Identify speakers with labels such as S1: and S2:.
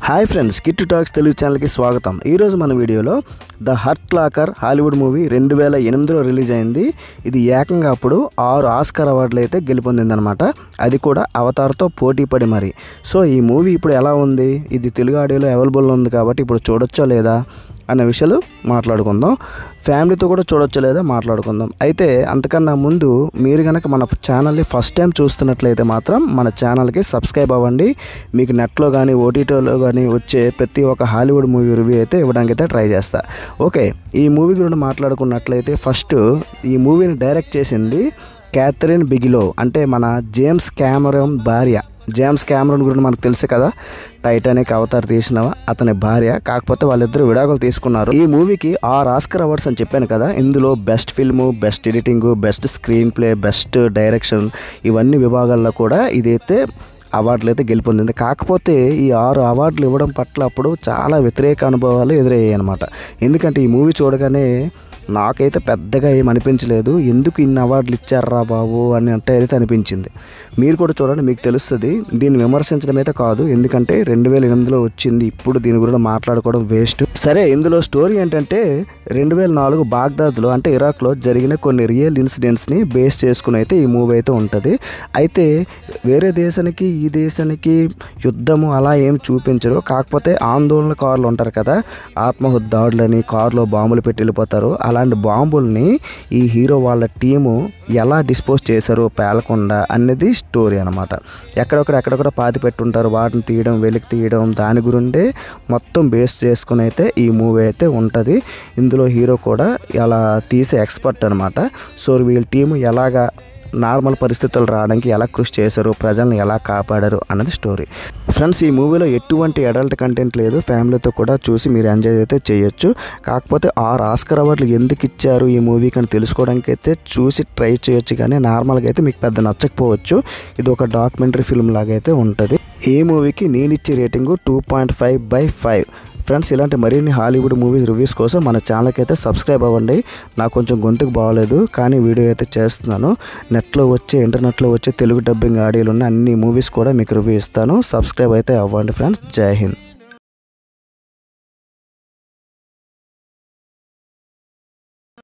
S1: hi friends kit talks Telugu ఛానల్కి స్వాగతం ఈరోజు మన వీడియోలో the hurt locker Hollywood movie రెండు వేల ఎనిమిదిలో రిలీజ్ అయింది ఇది ఏకంగా అప్పుడు ఆరు ఆస్కార్ అవార్డులు అయితే గెలుపొందిందనమాట అది కూడా అవతార్తో పోటీ పడి మరి సో ఈ మూవీ ఇప్పుడు ఎలా ఉంది ఇది తెలుగు ఆడియోలో అవైలబుల్ ఉంది కాబట్టి ఇప్పుడు చూడొచ్చో లేదా అనే విషయాలు మాట్లాడుకుందాం ఫ్యామిలీతో కూడా చూడొచ్చో లేదా మాట్లాడుకుందాం అయితే అంతకన్నా ముందు మీరు కనుక మన ఛానల్ని ఫస్ట్ టైం చూస్తున్నట్లయితే మాత్రం మన ఛానల్కి సబ్స్క్రైబ్ అవ్వండి మీకు నెట్లో కానీ ఓటీటీలో కానీ వచ్చే ప్రతి ఒక్క హాలీవుడ్ మూవీ రివ్యూ అయితే ఇవ్వడానికి అయితే ట్రై చేస్తా ఓకే ఈ మూవీ గురించి మాట్లాడుకున్నట్లయితే ఫస్ట్ ఈ మూవీని డైరెక్ట్ చేసింది క్యాథరిన్ బిగిలో అంటే మన జేమ్స్ క్యామరన్ భార్య జేమ్స్ క్యామరన్ గురించి మనకు తెలుసు కదా టైటానిక్ అవతార్ తీసిన అతని భార్య కాకపోతే వాళ్ళిద్దరు విడాకులు తీసుకున్నారు ఈ మూవీకి ఆరు ఆస్కర్ అవార్డ్స్ అని చెప్పాను కదా ఇందులో best film best editing best screenplay best direction ఇవన్నీ విభాగాల్లో కూడా ఇదైతే అవార్డులు అయితే గెలుపొందింది కాకపోతే ఈ ఆరు అవార్డులు ఇవ్వడం పట్ల అప్పుడు చాలా వ్యతిరేక అనుభవాలు ఎదురయ్యాయి అనమాట ఎందుకంటే ఈ మూవీ చూడగానే నాకైతే పెద్దగా ఏం అనిపించలేదు ఎందుకు ఇన్ని అవార్డులు ఇచ్చారా బాబు అని అంటే అయితే అనిపించింది మీరు కూడా చూడండి మీకు తెలుస్తుంది దీన్ని విమర్శించడం అయితే కాదు ఎందుకంటే రెండు వేల ఎనిమిదిలో వచ్చింది ఇప్పుడు దీని గురించి మాట్లాడుకోవడం వేస్ట్ సరే ఇందులో స్టోరీ ఏంటంటే రెండు వేల నాలుగు బాగ్దాద్లో అంటే ఇరాక్లో జరిగిన కొన్ని రియల్ ఇన్సిడెంట్స్ని బేస్ చేసుకుని అయితే ఈ మూవీ అయితే ఉంటుంది అయితే వేరే దేశానికి ఈ దేశానికి యుద్ధము అలా ఏం చూపించరు కాకపోతే ఆందోళన కార్లు ఉంటారు కదా ఆత్మహత్య దాడులని కారులో బాంబులు పెట్టి వెళ్ళిపోతారు అలాంటి బాంబుల్ని ఈ హీరో వాళ్ళ టీము ఎలా డిస్పోజ్ చేశారు పేలకుండా అనేది స్టోరీ అనమాట ఎక్కడొక్కడ ఎక్కడొక్కడ పాతి పెట్టుంటారు వాటిని తీయడం వెలికి తీయడం దాని గురిండే మొత్తం బేస్ చేసుకుని అయితే ఈ మూవీ అయితే ఉంటుంది ఇందులో హీరో కూడా అలా తీసే ఎక్స్పర్ట్ అనమాట సో వీళ్ళ టీము ఎలాగా నార్మల్ పరిస్థితులు రావడానికి ఎలా కృషి చేశారు ప్రజల్ని ఎలా కాపాడారు అన్నది స్టోరీ ఫ్రెండ్స్ ఈ మూవీలో ఎటువంటి అడల్ట్ కంటెంట్ లేదు ఫ్యామిలీతో కూడా చూసి మీరు ఎంజాయ్ అయితే చేయొచ్చు కాకపోతే ఆరు ఆస్కర్ అవార్డులు ఎందుకు ఇచ్చారు ఈ మూవీకి అని తెలుసుకోవడానికి అయితే చూసి ట్రై చేయొచ్చు కానీ నార్మల్గా అయితే మీకు పెద్ద నచ్చకపోవచ్చు ఇది ఒక డాక్యుమెంటరీ ఫిల్మ్ లాగా అయితే ఉంటుంది ఈ మూవీకి నేను ఇచ్చే rating two point five by five friends ఇలాంటి మరిన్ని హాలీవుడ్ మూవీస్ రివ్యూస్ కోసం మన ఛానల్కి అయితే సబ్స్క్రైబ్ అవ్వండి నాకు కొంచెం గొంతుకు బాగలేదు కానీ వీడియో అయితే చేస్తున్నాను నెట్లో వచ్చే ఇంటర్నెట్లో వచ్చే తెలుగు డబ్బింగ్ ఆడియోలు ఉన్న అన్ని మూవీస్ కూడా మీకు రివ్యూ ఇస్తాను సబ్స్క్రైబ్ అయితే అవ్వండి ఫ్రెండ్స్ జై హింద్